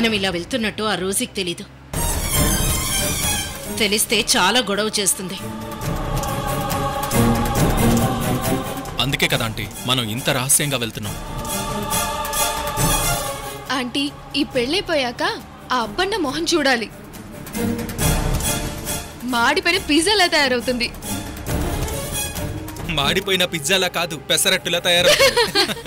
మనం ఇలా వెళ్తున్నట్టు ఆ రోజుకి తెలీదు తెలిస్తే చాలా గొడవ చేస్తుంది అందుకే కదా ఆంటీ మనం ఇంత రహస్యంగా వెళ్తున్నాం ఆంటీ ఈ పెళ్ళైపోయాక ఆ అబ్బన్న మొహం చూడాలి మాడిపోయిన పిజ్జాలా తయారవుతుంది మాడిపోయిన పిజ్జాలా కాదు పెసరట్టులా తయారవుతుంది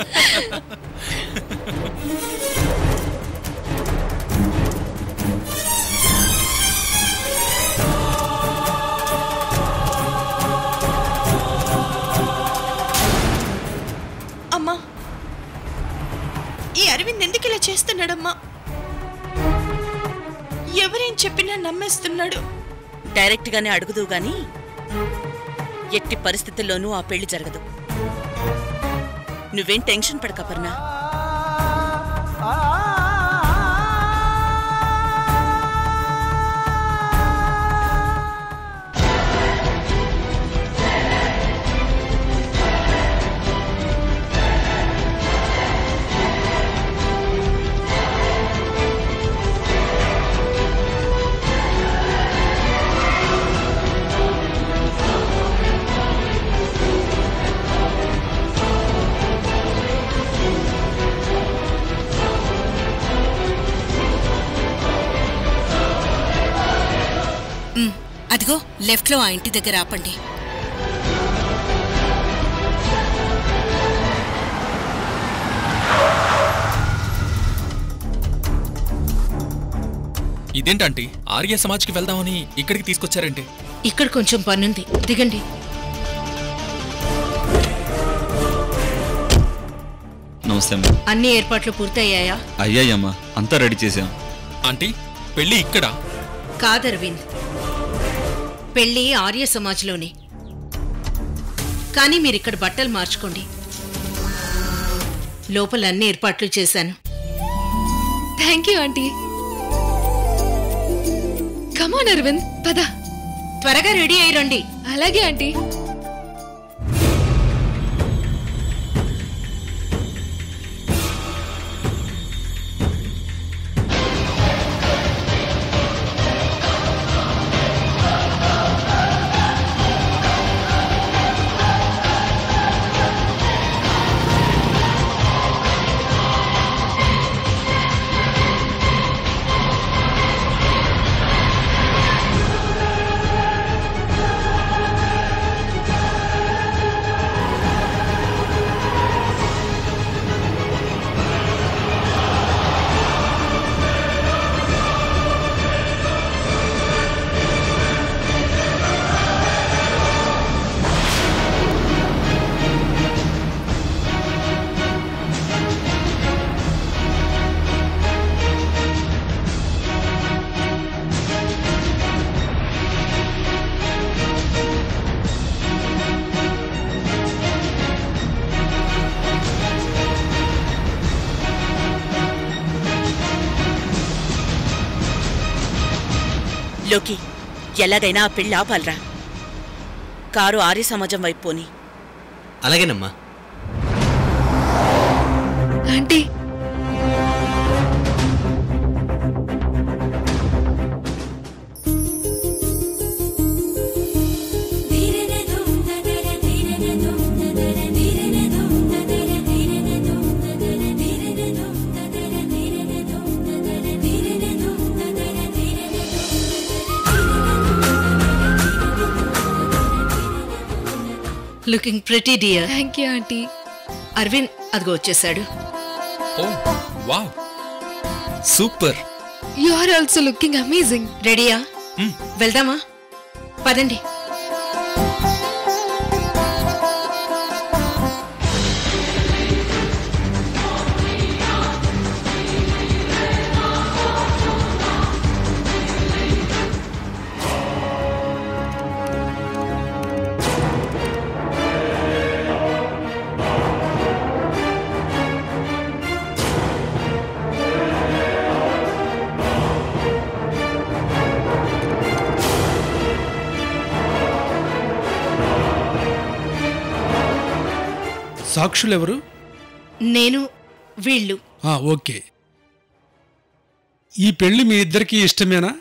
అమ్మా ఈ అరవింద్ ఎందుకు ఇలా చేస్తున్నాడమ్మా ఎవరేం చెప్పినా నమ్మేస్తున్నాడు డైరెక్ట్ గానే అడుగుదు గాని ఎట్టి పరిస్థితుల్లోనూ ఆ పెళ్లి జరగదు నువ్వేం టెన్షన్ పడక పర్నా ఉమ్, అదిగో లెఫ్ట్లో ఆ ఇంటి దగ్గర ఆపండి ఇదేంటంటీ ఆర్య సమాజ్కి వెళ్దామని ఇక్కడికి తీసుకొచ్చారేంటి ఇక్కడ కొంచెం పనుంది దిగండి నమస్తే అమ్మా అన్ని ఏర్పాట్లు పూర్తయ్యాయా అయ్యాయమ్మా అంతా రెడీ చేశాం ఆంటీ పెళ్లి ఇక్కడ కాదరవింద్ పెళ్లి ఆర్య సమాజ్లోనే కానీ మీరిక్కడ బట్టలు మార్చుకోండి లోపల అన్ని ఏర్పాట్లు చేశాను thank you aunty come on Aravind పద త్వరగా రెడీ అయి రండి అలాగే ఆంటీ లోకి ఎలాగైనా ఆ పెళ్లి ఆపాలరా కారు ఆర్య సమాజం వైపు పోని అలాగేనమ్మా aunty looking pretty dear thank you aunty Aravind అదిగో వచ్చేసాడు oh wow super you are also looking amazing రెడీయా మ్. వెళ్దామా పదండి సాక్షులెవరు నేను వీళ్ళు ఆ, ఓకే ఈ పెళ్లి మీ ఇద్దరికీ ఇష్టమేనా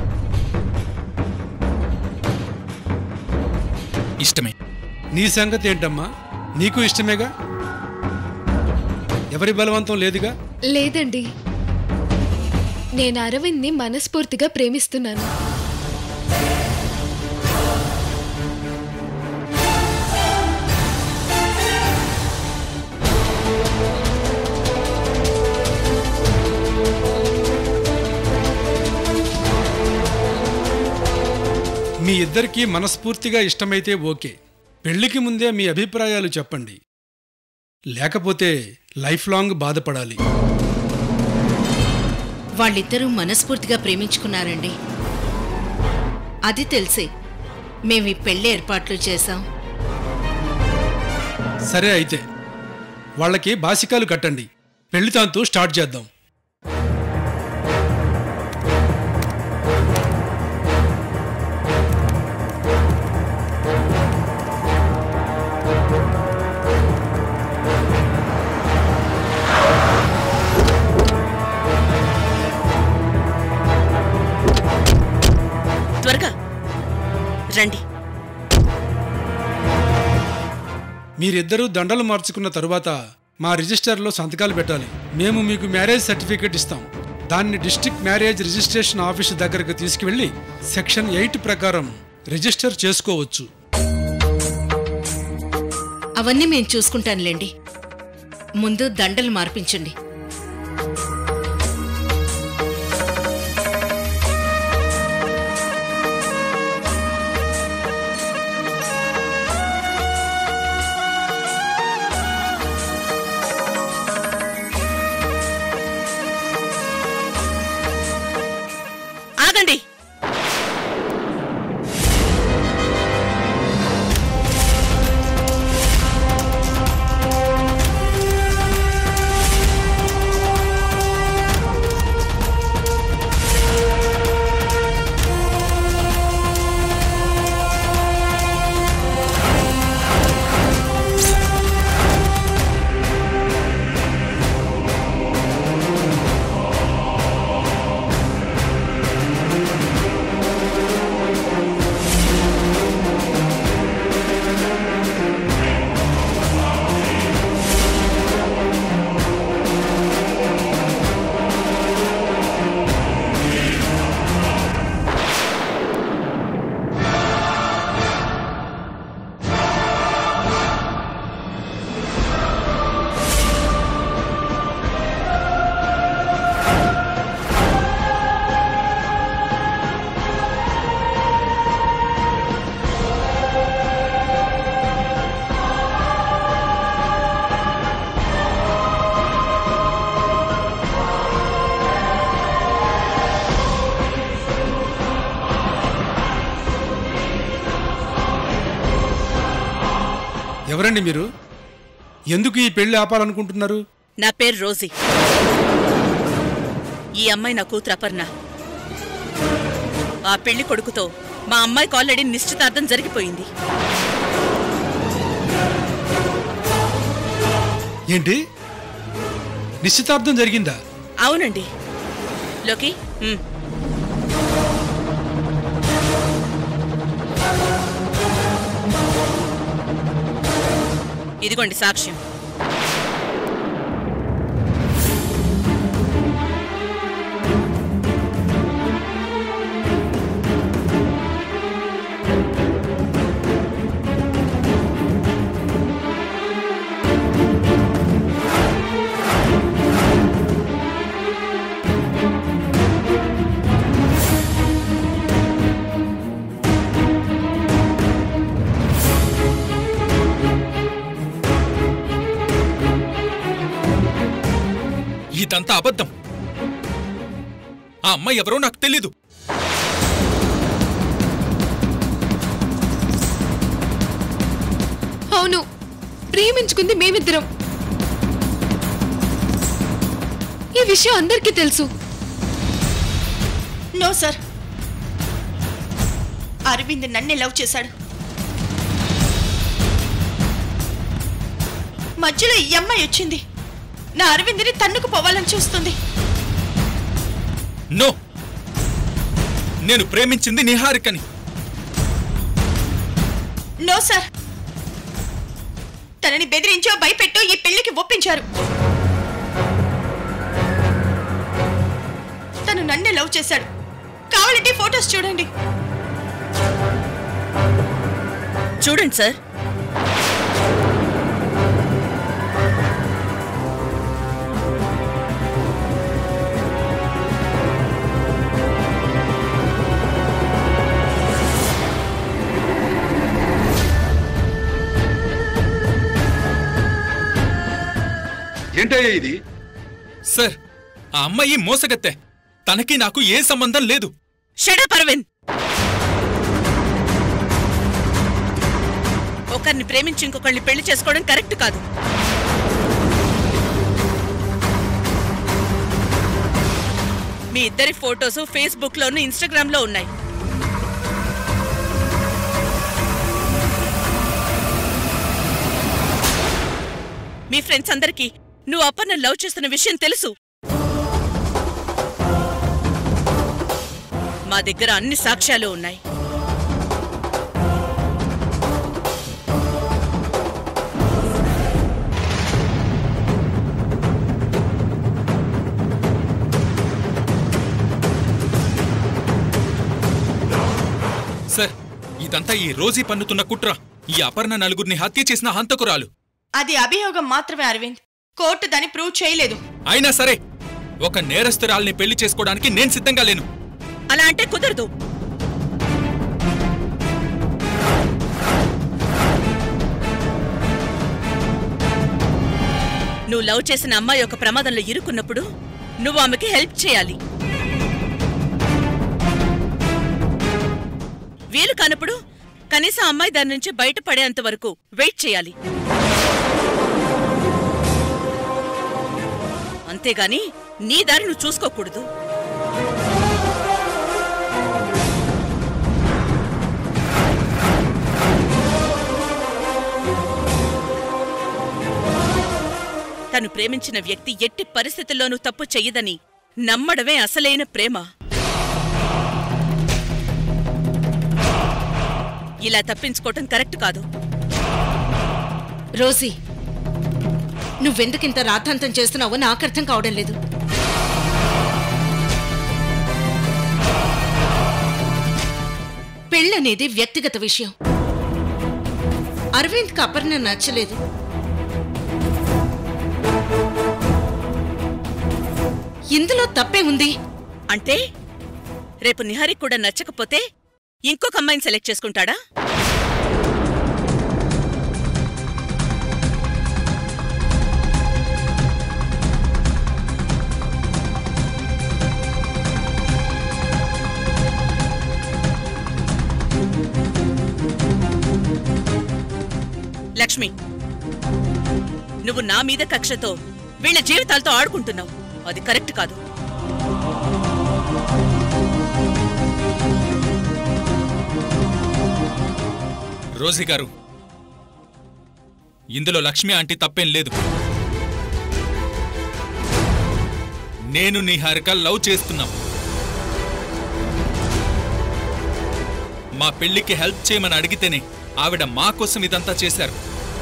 ఇష్టమే నీ సంగతి ఏంటమ్మా నీకు ఇష్టమేగా ఎవరి బలవంతం లేదుగా లేదండి నేను అరవింద్ని మనస్ఫూర్తిగా ప్రేమిస్తున్నాను మీ ఇద్దరికీ మనస్ఫూర్తిగా ఇష్టమైతే ఓకే పెళ్లికి ముందే మీ అభిప్రాయాలు చెప్పండి లేకపోతే లైఫ్ లాంగ్ బాధపడాలి వాళ్ళిద్దరూ మనస్ఫూర్తిగా ప్రేమించుకున్నారండి అది తెలిసే మేము ఈ పెళ్లి ఏర్పాట్లు చేశాం సరే అయితే వాళ్ళకి బాసికాలు కట్టండి పెళ్లి తాంతు స్టార్ట్ చేద్దాం త్వరగా రండి మీరిద్దరూ దండలు మార్చుకున్న తరువాత మా రిజిస్టర్లో సంతకాలు పెట్టాలి మేము మీకు మ్యారేజ్ సర్టిఫికేట్ ఇస్తాం దాన్ని డిస్ట్రిక్ట్ మ్యారేజ్ రిజిస్ట్రేషన్ ఆఫీస్ దగ్గరకు తీసుకువెళ్ళి సెక్షన్ ఎయిట్ ప్రకారం రిజిస్టర్ చేసుకోవచ్చు అవన్నీ మేము చూసుకుంటానులేండి ముందు దండలు మార్పించండి ఆగండి ఎవరండి మీరు ఎందుకు ఈ పెళ్లి ఆపాలనుకుంటున్నారు నా పేరు రోజీ ఈ అమ్మాయి నా కూతురు అపర్ణ ఆ పెళ్లి కొడుకుతో మా అమ్మాయికి ఆల్రెడీ నిశ్చితార్థం జరిగిపోయింది ఏంటి నిశ్చితార్థం జరిగిందా అవునండి లోకి ఉమ్. ఇదిగోండి సాక్ష్యం ఇదంతా అబద్ధం ఆ అమ్మాయి ఎవరో నాకు తెలీదు అవును ప్రేమించుకుంది మేమిద్దరం ఈ విషయం అందరికీ తెలుసు నో సార్ అరవింద్ నన్నే లవ్ చేశాడు మధ్యలో ఈ అమ్మాయి వచ్చింది నా అరవింద్ని తన్నుకు పోవాలని చూస్తుంది నో నేను ప్రేమించింది నిహారికని నో సార్ తనని బెదిరించో భయపెట్టో ఈ పెళ్లికి ఒప్పించారు తను నన్నే లవ్ చేశాడు కావాలంటే ఫొటోస్ చూడండి చూడండి సార్ ఏంటయ్యా ఇది సార్ ఆ అమ్మాయి మోసగత్తె తనకి నాకు ఏ సంబంధం లేదు షడప్ అరవింద్ ఒకరిని ప్రేమించి ఇంకొకరిని పెళ్లి చేసుకోవడం కరెక్ట్ కాదు మీ ఇద్దరి ఫోటోస్ ఫేస్బుక్ లోను ఇన్స్టాగ్రామ్ లో ఉన్నాయి మీ ఫ్రెండ్స్ అందరికీ నువ్వు అప్పన్న లవ్ చేస్తున్న విషయం తెలుసు మా దగ్గర అన్ని సాక్ష్యాలు ఉన్నాయి సార్ ఇదంతా ఈ రోజీ పన్నుతున్న కుట్ర ఈ అపర్ణ నలుగురిని హత్య చేసిన హంతకురాలు అది అభియోగం మాత్రమే అరవింద్ కోర్టు దాన్ని ప్రూవ్ చేయలేదు అయినా సరే ఒక నేరస్తురాల్ని పెళ్లి చేసుకోవడానికి నేను సిద్ధంగా లేను అలా అంటే కుదరదు నువ్వు లవ్ చేసిన అమ్మాయి ఒక ప్రమాదంలో ఇరుక్కున్నప్పుడు నువ్వు ఆమెకి హెల్ప్ చేయాలి వీలు కానప్పుడు కనీసం అమ్మాయి దాని నుంచి బయటపడేంత వరకు వెయిట్ చేయాలి అంతేగాని నీ దారి నువ్వు చూసుకోకూడదు తను ప్రేమించిన వ్యక్తి ఎట్టి పరిస్థితుల్లోనూ తప్పు చెయ్యదని నమ్మడమే అసలైన ప్రేమ ఇలా తప్పించుకోవటం కరెక్ట్ కాదు రోజీ నువ్వెందుకింత రాద్ధాంతం చేస్తున్నావో నాకు అర్థం కావడం లేదు పెళ్ళనేది వ్యక్తిగత విషయం అరవింద్కి అపర్ణ నచ్చలేదు ఇందులో తప్పే ఉంది అంటే రేపు నిహారికి కూడా నచ్చకపోతే ఇంకొక అమ్మాయిని సెలెక్ట్ చేసుకుంటాడా లక్ష్మి నువ్వు నా మీద కక్షతో వీళ్ళ జీవితాలతో ఆడుకుంటున్నావు అది కరెక్ట్ కాదు రోజీ గారు ఇందులో లక్ష్మి ఆంటీ తప్పేం లేదు నేను నిహారిక లవ్ చేస్తున్నాం మా పెళ్లికి హెల్ప్ చేయమని అడిగితేనే ఆవిడ మా కోసం ఇదంతా చేశారు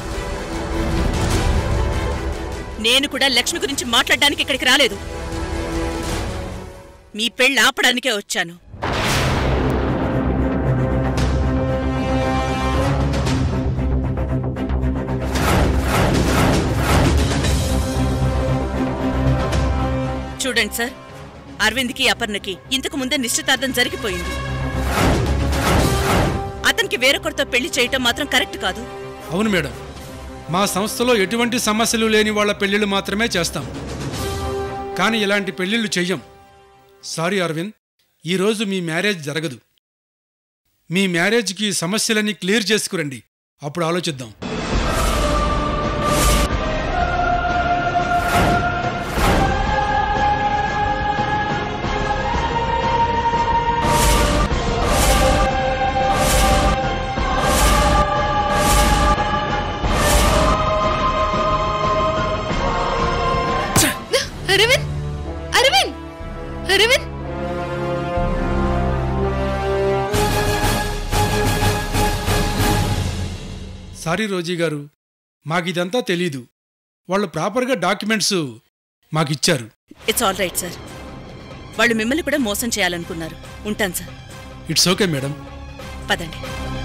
నేను కూడా లక్ష్మి గురించి మాట్లాడడానికి ఇక్కడికి రాలేదు మీ పెళ్ళి ఆపడానికే వచ్చాను చూడండి సార్ అరవింద్కి అపర్ణకి ఇంతకు ముందే నిశ్చితార్థం జరిగిపోయింది అతనికి వేరొకరితో పెళ్లి చేయటం మాత్రం కరెక్ట్ కాదు అవును మేడం మా సంస్థలో ఎటువంటి సమస్యలు లేని వాళ్ళ పెళ్ళిళ్ళు మాత్రమే చేస్తాం కానీ ఇలాంటి పెళ్ళిళ్ళు చెయ్యం సారీ అరవింద్ ఈరోజు మీ మ్యారేజ్ జరగదు మీ మ్యారేజ్కి సమస్యలన్నీ క్లియర్ చేసుకురండి అప్పుడు ఆలోచిద్దాం అరవింద్ అరవింద్ అరవింద్ సారీ రోజీ గారు మాకిదంతా తెలీదు వాళ్ళు ప్రాపర్గా డాక్యుమెంట్స్ మాకిచ్చారు ఇట్స్ ఆల్ రైట్ సార్ వాళ్ళు మిమ్మల్ని కూడా మోసం చేయాలనుకున్నారు ఉంటాను సార్ ఇట్స్ ఓకే మేడం పదండి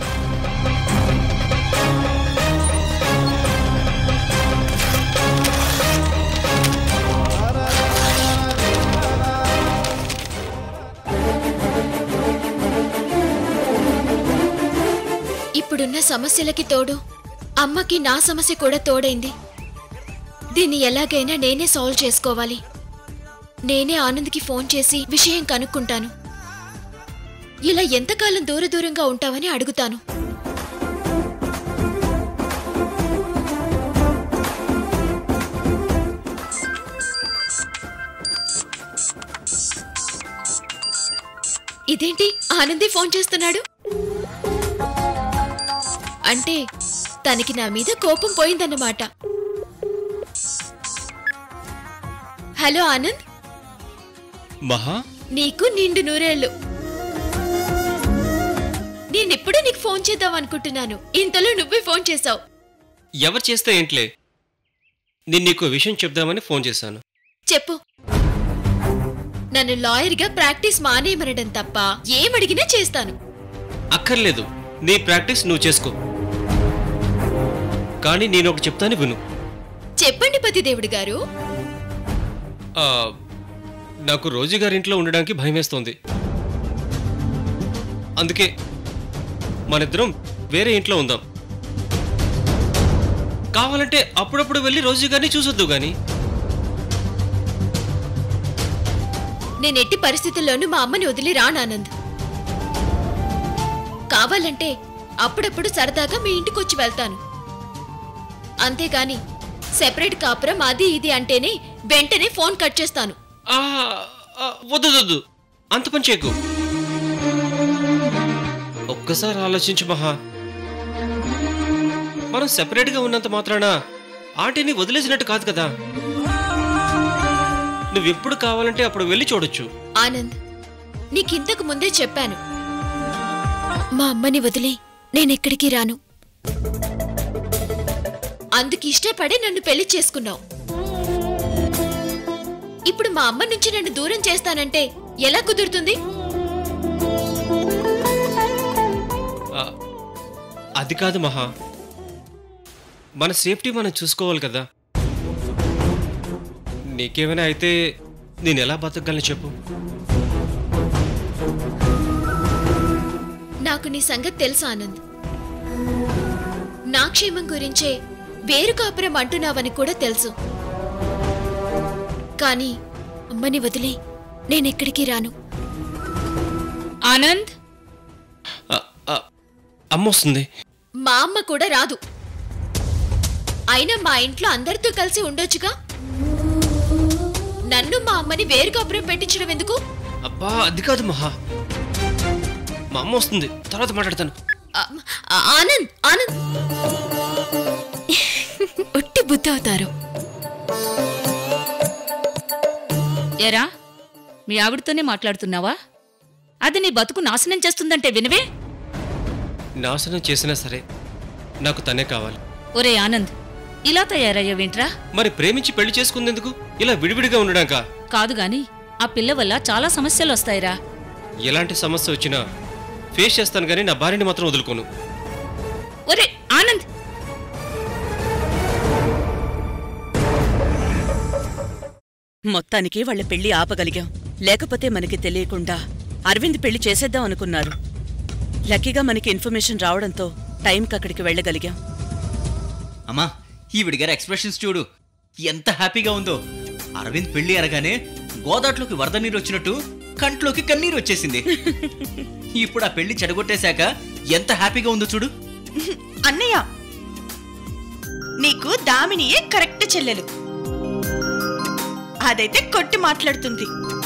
ఇప్పుడున్న సమస్యలకి తోడు అమ్మకి నా సమస్య కూడా తోడైంది దీన్ని ఎలాగైనా నేనే సాల్వ్ చేసుకోవాలి నేనే ఆనంద్కి ఫోన్ చేసి విషయం కనుక్కుంటాను ఇలా ఎంతకాలం దూర దూరంగా ఉంటావని అడుగుతాను ఇదేంటి ఆనంది ఫోన్ చేస్తున్నాడు అంటే తనకి నా మీద కోపం పోయిందన్నమాట హలో ఆనంద్ మహా నీకు నిండు నూరేళ్లు నేనెప్పుడూ నీకు ఫోన్ చేద్దాం అనుకుంటున్నాను ఇంతలో నువ్వే ఫోన్ చేశావు ఎవరు చేస్తే ఏంట్లే నేను నీకు ఓ విషయం చెప్దామని ఫోన్ చేశాను చెప్పు నన్ను లాయర్గా ప్రాక్టీస్ మానేయమనడం తప్ప ఏమడిగినా చేస్తాను అక్కర్లేదు నీ ప్రాక్టీస్ నువ్వు చేసుకో కానీ నేను ఒకటి చెప్తాను విను చెప్పండి పతిదేవుడు గారు ఆ, నాకు రోజు గారింట్లో ఉండడానికి భయమేస్తోంది అందుకే మనిద్దరం వేరే ఇంట్లో ఉందాం కావాలంటే అప్పుడప్పుడు వెళ్ళి రోజు గారిని చూసొద్దు గాని నేను ఎట్టి పరిస్థితుల్లోనూ మా అమ్మని వదిలి రానానంద్ కావాలంటే అప్పుడప్పుడు సరదాగా మీ ఇంటికొచ్చి వెళ్తాను అంతేగాని సెపరేట్ కాపురం అది ఇది అంటేనే వెంటనే ఫోన్ కట్ చేస్తాను ఆ, ఆ, వద్దు వద్దు అంత పని చేయకు ఒక్కసారి ఆలోచించు మహా మనం సెపరేట్గా ఉన్నంత మాత్రాన ఆంటీని వదిలేసినట్టు కాదు కదా నువ్వెప్పుడు కావాలంటే అప్పుడు వెళ్ళి చూడొచ్చు ఆనంద్ నీకింతకు ముందే చెప్పాను మా అమ్మని వదిలి నేనెక్కడికి రాను అందుకు ఇష్టపడి నన్ను పెళ్లి చేసుకున్నావు ఇప్పుడు మా అమ్మ నుంచి నన్ను దూరం చేస్తానంటే ఎలా కుదురుతుంది ఆ, అది కాదు మహా మన సేఫ్టీ మనం చూసుకోవాలి కదా నీకేమైనా అయితే నేను ఎలా బతకగలను చెప్పు నాకు నీ సంగతి తెలుసు ఆనంద్ నా క్షేమం గురించే వేరు కాపురం అంటున్నావని కూడా తెలుసు కానీ అమ్మని వదిలి నేనెక్కడికి రాను ఆనంద్ ఆ, ఆ, అమ్మ వస్తుంది మా అమ్మ కూడా రాదు అయినా మా ఇంట్లో అందరితో కలిసి ఉండొచ్చుగా నన్ను మా అమ్మని వేరు కాపురం పెట్టించడం ఎందుకు అబ్బా అది కాదు మహా మా అమ్మ వస్తుంది తర్వాత మాట్లాడతాను ఆ, ఆ, ఆనంద్ ఆనంద్ ఒట్టి బుద్ధి అవుతారు ఎరా మీ ఆవిడతోనే మాట్లాడుతున్నావా అది నీ బతుకు నాశనం చేస్తుందంటే వినవే నాశనం చేసినా సరే నాకు తనే కావాలి ఒరే ఆనంద్ ఇలా తయారయ్యావేంట్రా మరి ప్రేమించి పెళ్లి చేసుకుందేందుకు ఇలా విడివిడిగా ఉండడాక కాదు గాని ఆ పిల్ల వల్ల చాలా సమస్యలు వస్తాయిరా ఎలాంటి సమస్య వచ్చినా ఫేస్ చేస్తాను కానీ నా భార్యని మాత్రం వదులుకోను ఒరే ఆనంద్ మొత్తానికి వాళ్ళ పెళ్లి ఆపగలిగాం లేకపోతే మనకి తెలియకుండా అరవింద్ పెళ్లి చేసేద్దాం అనుకున్నారు లక్కీగా మనకి ఇన్ఫర్మేషన్ రావడంతో టైంకి అక్కడికి వెళ్ళగలిగాం అమ్మా ఈవిడి గారి ఎక్స్ప్రెషన్స్ చూడు ఎంత హ్యాపీగా ఉందో అరవింద్ పెళ్లి అనగానే గోదాట్లోకి వరద నీరు వచ్చినట్టు కంట్లోకి కన్నీరు వచ్చేసింది ఇప్పుడు ఆ పెళ్లి చెడగొట్టేశాక ఎంత హ్యాపీగా ఉందో చూడు అన్నయ్య నీకు దామినియే కరెక్ట్ చెల్లెలు అదైతే కొట్టి మాట్లాడుతుంది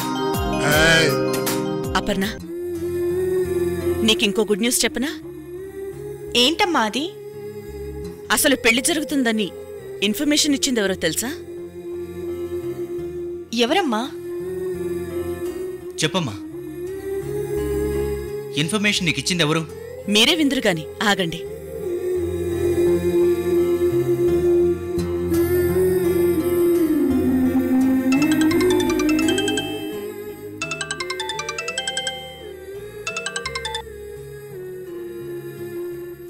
అపర్ణ నీకింకో గుడ్ న్యూస్ చెప్పనా ఏంటమ్మా అది అసలు పెళ్లి జరుగుతుందని ఇన్ఫర్మేషన్ ఇచ్చింది ఎవరో తెలుసా ఎవరమ్మా చెప్పమ్మా ఇన్ఫర్మేషన్ నీకు ఇచ్చింది ఎవరు మీరే విందురు గాని ఆగండి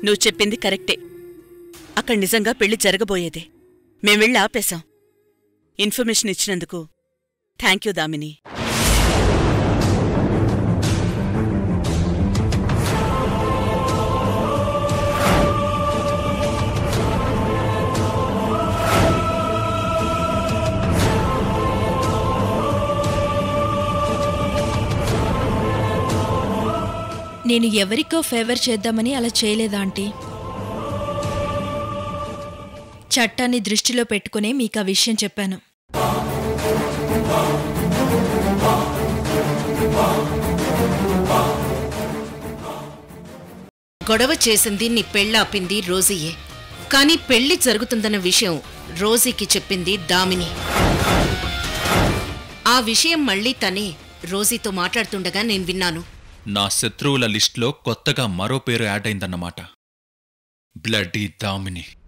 నువ్వు చెప్పింది కరెక్టే అక్కడ నిజంగా పెళ్లి జరగబోయేదే మేం వెళ్ళి ఆపేశాం ఇన్ఫర్మేషన్ ఇచ్చినందుకు థ్యాంక్ యూ దామిని నేను ఎవరికో ఫేవర్ చేద్దామని అలా చేయలేదా ఆంటీ చట్టాన్ని దృష్టిలో పెట్టుకునే మీకు ఆ విషయం చెప్పాను గొడవ చేసింది నీ పెళ్ళాపింది రోజీయే కానీ పెళ్లి జరుగుతుందన్న విషయం రోజీకి చెప్పింది దామిని ఆ విషయం మళ్ళీ తనే రోజీతో మాట్లాడుతుండగా నేను విన్నాను నా శత్రువుల లిస్ట్లో కొత్తగా మరో పేరు యాడ్ అయిందన్నమాట బ్లడీ దామిని